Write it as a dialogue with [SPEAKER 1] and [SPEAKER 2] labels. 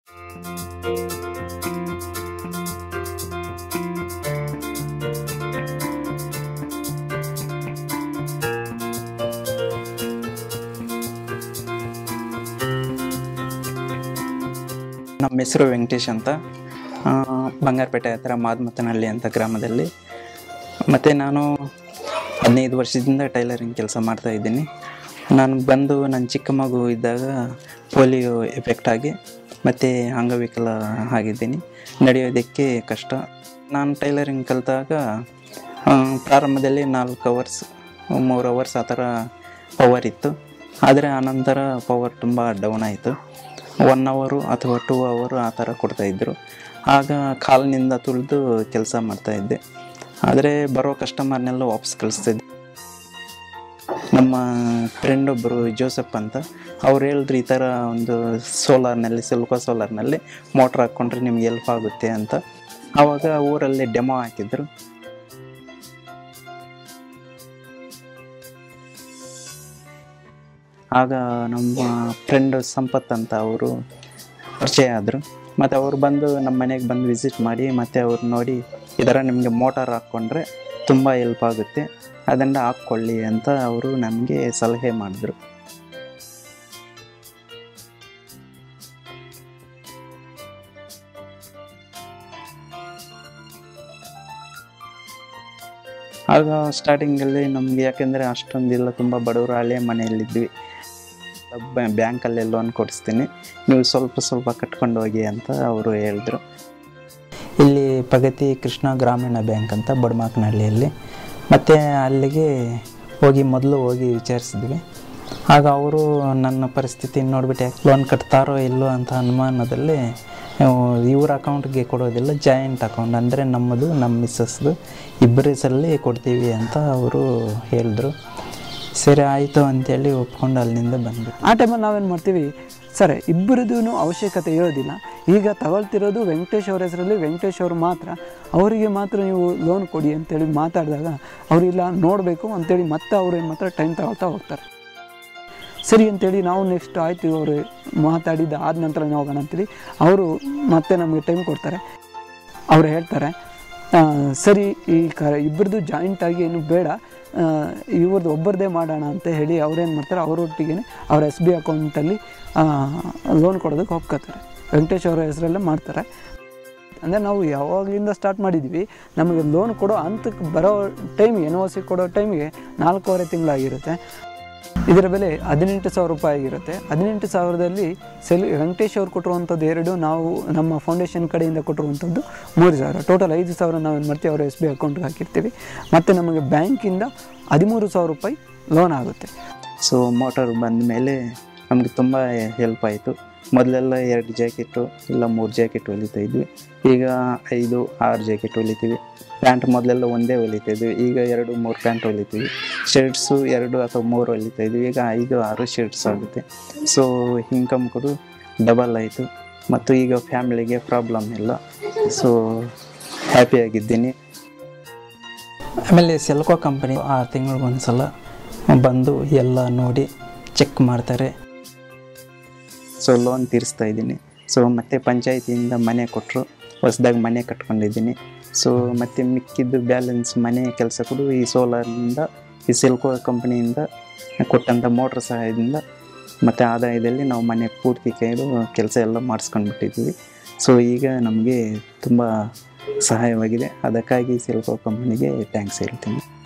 [SPEAKER 1] ನಮ್ಮ ಹೆಸರು ವೆಂಕಟೇಶ್ ಅಂತ ಆ, ಬಂಗಾರಪೇಟೆ ಹತ್ರ ಮಾದಮತನಹಳ್ಳಿ ಅಂತ ಗ್ರಾಮದಲ್ಲಿ ಮತ್ತು ನಾನು ಹದಿನೈದು ವರ್ಷದಿಂದ ಟೈಲರಿಂಗ್ ಕೆಲಸ ಮಾಡ್ತಾ ಇದ್ದೀನಿ ನಾನು ಬಂದು ನನ್ನ ಚಿಕ್ಕ ಮಗು ಇದ್ದಾಗ ಪೋಲಿಯೋ ಎಫೆಕ್ಟ್ ಆಗಿ ಮತ್ತು ಅಂಗವಿಕಲ ಆಗಿದ್ದೀನಿ ನಡೆಯೋದಕ್ಕೆ ಕಷ್ಟ ನಾನು ಟೈಲರಿಂಗ್ ಕಲಿತಾಗ ಆ, ಪ್ರಾರಂಭದಲ್ಲಿ ನಾಲ್ಕು ಅವರ್ಸ್ ಮೂರು ಅವರ್ಸ್ ಆ ಥರ ಪವರ್ ಇತ್ತು ಆದರೆ ಆನಂತರ ಪವರ್ ತುಂಬ ಡೌನ್ ಆಯಿತು ಒನ್ ಅವರು ಅಥವಾ ಟೂ ಅವರು ಆ ಥರ ಕೊಡ್ತಾಯಿದ್ರು ಆಗ ಕಾಲಿನಿಂದ ತುಳಿದು ಕೆಲಸ ಮಾಡ್ತಾಯಿದ್ದೆ ಆದರೆ ಬರೋ ಕಸ್ಟಮರ್ನೆಲ್ಲ ವಾಪಸ್ ಕಳಿಸ್ತಿದ್ದೆ ನಮ್ಮ ಫ್ರೆಂಡ್ ಒಬ್ಬರು ಜೋಸಫ್ ಅಂತ ಅವ್ರು ಹೇಳಿದ್ರು ಈ ಥರ ಒಂದು ಸೋಲಾರ್ನಲ್ಲಿ ಸಿಲ್ಕೋ ಸೋಲಾರ್ನಲ್ಲಿ ಮೋಟ್ರ್ ಹಾಕ್ಕೊಂಡ್ರೆ ನಿಮ್ಗೆ ಹೆಲ್ಪ್ ಆಗುತ್ತೆ ಅಂತ ಆವಾಗ ಊರಲ್ಲಿ ಡೆಮೋ ಹಾಕಿದ್ರು ಆಗ ನಮ್ಮ ಫ್ರೆಂಡ್ ಸಂಪತ್ ಅಂತ ಅವರು ಪರಿಚಯ ಆದರು ಮತ್ತು ಅವ್ರು ಬಂದು ನಮ್ಮ ಮನೆಗೆ ಬಂದು ವಿಸಿಟ್ ಮಾಡಿ ಮತ್ತು ಅವ್ರು ನೋಡಿ ಈ ಥರ ನಿಮಗೆ ಮೋಟಾರ್ ಹಾಕ್ಕೊಂಡ್ರೆ ತುಂಬ ಹೆಲ್ಪ್ ಆಗುತ್ತೆ ಅದನ್ನು ಹಾಕ್ಕೊಳ್ಳಿ ಅಂತ ಅವರು ನಮಗೆ ಸಲಹೆ ಮಾಡಿದ್ರು ಆಗ ಸ್ಟಾರ್ಟಿಂಗಲ್ಲಿ ನಮಗೆ ಯಾಕೆಂದರೆ ಅಷ್ಟೊಂದಿಲ್ಲ ತುಂಬ ಬಡವರು ಹಳೆ ಮನೆಯಲ್ಲಿದ್ವಿ ಬ್ಯಾಂಕಲ್ಲೇ ಲೋನ್ ಕೊಡಿಸ್ತೀನಿ ನೀವು ಸ್ವಲ್ಪ ಸ್ವಲ್ಪ ಕಟ್ಕೊಂಡು ಹೋಗಿ ಅಂತ ಅವರು ಹೇಳಿದ್ರು ಇಲ್ಲಿ ಪ್ರಗತಿ ಕೃಷ್ಣ ಗ್ರಾಮೀಣ ಬ್ಯಾಂಕ್ ಅಂತ ಬಡಮಾಕನಹಳ್ಳಿಯಲ್ಲಿ ಮತ್ತು ಅಲ್ಲಿಗೆ ಹೋಗಿ ಮೊದಲು ಹೋಗಿ ವಿಚಾರಿಸಿದ್ವಿ ಆಗ ಅವರು ನನ್ನ ಪರಿಸ್ಥಿತಿ ನೋಡಿಬಿಟ್ಟು ಯಾಕೆ ಲೋನ್ ಕಟ್ತಾರೋ ಇಲ್ಲೋ ಅಂತ ಅನುಮಾನದಲ್ಲಿ ಇವ್ರ ಅಕೌಂಟ್ಗೆ ಕೊಡೋದಿಲ್ಲ ಜಾಯಿಂಟ್ ಅಕೌಂಟ್ ಅಂದರೆ ನಮ್ಮದು ನಮ್ಮ ಮಿಸ್ಸಸ್ದು ಇಬ್ಬರ ಹೆಸರಲ್ಲಿ ಕೊಡ್ತೀವಿ ಅಂತ ಅವರು ಹೇಳಿದ್ರು ಸರಿ ಆಯಿತು ಅಂತೇಳಿ ಒಪ್ಕೊಂಡು ಅಲ್ಲಿಂದ ಬಂದ್ಬಿಟ್ಟು
[SPEAKER 2] ಆ ಟೈಮಲ್ಲಿ ನಾವೇನು ಮಾಡ್ತೀವಿ ಸರ್ ಇಬ್ಬರದೂ ಅವಶ್ಯಕತೆ ಇರೋದಿಲ್ಲ ಈಗ ತಗೊಳ್ತಿರೋದು ವೆಂಕಟೇಶ್ ಅವ್ರ ಹೆಸರಲ್ಲಿ ವೆಂಕಟೇಶ್ ಅವರು ಮಾತ್ರ ಅವರಿಗೆ ಮಾತ್ರ ನೀವು ಲೋನ್ ಕೊಡಿ ಅಂತೇಳಿ ಮಾತಾಡಿದಾಗ ಅವರಿಲ್ಲ ನೋಡಬೇಕು ಅಂತೇಳಿ ಮತ್ತೆ ಅವ್ರು ಏನು ಮಾತ್ರ ಟೈಮ್ ತಗೊಳ್ತಾ ಹೋಗ್ತಾರೆ ಸರಿ ಅಂತೇಳಿ ನಾವು ನೆಕ್ಸ್ಟ್ ಆಯಿತು ಅವರು ಮಾತಾಡಿದ್ದು ಆದ ನಂತರ ನಾವು ಹೋಗೋಣ ಅಂತೇಳಿ ಅವರು ಮತ್ತೆ ನಮಗೆ ಟೈಮ್ ಕೊಡ್ತಾರೆ ಅವ್ರು ಹೇಳ್ತಾರೆ ಆ, ಸರಿ ಈ ಕ ಇಬ್ಬರದು ಜಾಯಿಂಟಾಗಿ ಏನು ಬೇಡ ಆ, ಇವ್ರದ್ದು ಒಬ್ಬರದೇ ಮಾಡೋಣ ಅಂತ ಹೇಳಿ ಅವ್ರೇನು ಮಾಡ್ತಾರೆ ಅವರೊಟ್ಟಿಗೆ ಅವ್ರ ಎಸ್ ಬಿ ಅಕೌಂಟಲ್ಲಿ ಲೋನ್ ಕೊಡೋದಕ್ಕೆ ಹೋಗ್ಕೋತಾರೆ ವೆಂಕಟೇಶ್ ಅವರ ಹೆಸರಲ್ಲೇ ಮಾಡ್ತಾರೆ ಅಂದರೆ ನಾವು ಯಾವಾಗಲಿಂದ ಸ್ಟಾರ್ಟ್ ಮಾಡಿದ್ವಿ ನಮಗೆ ಲೋನ್ ಕೊಡೋ ಹಂತಕ್ಕೆ ಬರೋ ಟೈಮಿಗೆ ಎನ್ ಒ ಸಿ ಕೊಡೋ ಟೈಮಿಗೆ ನಾಲ್ಕೂವರೆ ತಿಂಗಳಾಗಿರುತ್ತೆ ಇದರ ಬೆಲೆ ಹದಿನೆಂಟು ಸಾವಿರ ರೂಪಾಯಿ ಆಗಿರುತ್ತೆ ಹದಿನೆಂಟು ಸಾವಿರದಲ್ಲಿ ಸೆಲ್ ವೆಂಕಟೇಶ್ ಅವ್ರು ಕೊಟ್ಟಿರುವಂಥದ್ದು ಎರಡು ನಾವು ನಮ್ಮ ಫೌಂಡೇಶನ್ ಕಡೆಯಿಂದ ಕೊಟ್ಟಿರುವಂಥದ್ದು ಮೂರು ಸಾವಿರ ಟೋಟಲ್ ಐದು ಸಾವಿರ ನಾವು ಏನು ಮಾಡ್ತೀವಿ ಅವರ ಎಸ್ ಬಿ ಅಕೌಂಟ್ಗೆ ಹಾಕಿರ್ತೀವಿ ಮತ್ತು ನಮಗೆ ಬ್ಯಾಂಕಿಂದ ಹದಿಮೂರು ಸಾವಿರ ರೂಪಾಯಿ ಲೋನ್ ಆಗುತ್ತೆ
[SPEAKER 1] ಸೊ ಮೋಟಾರ್ ಬಂದ ಮೇಲೆ ನಮಗೆ ತುಂಬ ಹೆಲ್ಪ್ ಆಯಿತು ಮೊದಲೆಲ್ಲ ಎರಡು ಜಾಕೆಟು ಇಲ್ಲ ಮೂರು ಜಾಕೆಟ್ ಹೊಲಿತಾ ಇದ್ವಿ ಈಗ ಐದು ಆರು ಜಾಕೆಟ್ ಹೊಲಿತೀವಿ ಪ್ಯಾಂಟ್ ಮೊದಲೆಲ್ಲ ಒಂದೇ ಹೊಲಿತಾ ಇದ್ವಿ ಈಗ ಎರಡು ಮೂರು ಪ್ಯಾಂಟ್ ಹೊಲಿತೀವಿ ಶರ್ಟ್ಸು ಎರಡು ಅಥವಾ ಮೂರು ಹೊಲಿತಾ ಇದ್ವಿ ಈಗ ಐದು ಆರು ಶರ್ಟ್ಸ್ ಆಗುತ್ತೆ ಸೊ ಇನ್ಕಮ್ ಕೂಡ ಡಬಲ್ ಆಯಿತು ಮತ್ತು ಈಗ ಫ್ಯಾಮಿಲಿಗೆ ಪ್ರಾಬ್ಲಮ್ ಇಲ್ಲ ಸೊ ಹ್ಯಾಪಿಯಾಗಿದ್ದೀನಿ ಆಮೇಲೆ ಸೆಲ್ಕೋ ಕಂಪನಿ ಆರು ತಿಂಗಳಿಗೊಂದ್ಸಲ ಬಂದು ಎಲ್ಲ ನೋಡಿ ಚೆಕ್ ಮಾಡ್ತಾರೆ ಸೊ ಲೋನ್ ತೀರಿಸ್ತಾ ಇದ್ದೀನಿ ಸೊ ಮತ್ತೆ ಪಂಚಾಯತಿಯಿಂದ ಮನೆ ಕೊಟ್ಟರು ಹೊಸ್ದಾಗಿ ಮನೆ ಕಟ್ಕೊಂಡಿದ್ದೀನಿ ಸೊ ಮತ್ತೆ ಮಿಕ್ಕಿದ್ದು ಬ್ಯಾಲೆನ್ಸ್ ಮನೆ ಕೆಲಸ ಕೂಡ ಈ ಸೋಲಾರ್ನಿಂದ ಈ ಸೆಲ್ಕೋ ಕಂಪನಿಯಿಂದ ಕೊಟ್ಟಂಥ ಮೋಟ್ರ್ ಸಹಾಯದಿಂದ ಮತ್ತು ಆದಾಯದಲ್ಲಿ ನಾವು ಮನೆ ಪೂರ್ತಿ ಕೈದು ಕೆಲಸ ಎಲ್ಲ ಮಾಡಿಸ್ಕೊಂಡ್ಬಿಟ್ಟಿದ್ದೀವಿ ಸೊ ಈಗ ನಮಗೆ ತುಂಬ ಸಹಾಯವಾಗಿದೆ ಅದಕ್ಕಾಗಿ ಸೆಲ್ಕೋ ಕಂಪನಿಗೆ ಥ್ಯಾಂಕ್ಸ್ ಹೇಳ್ತೀನಿ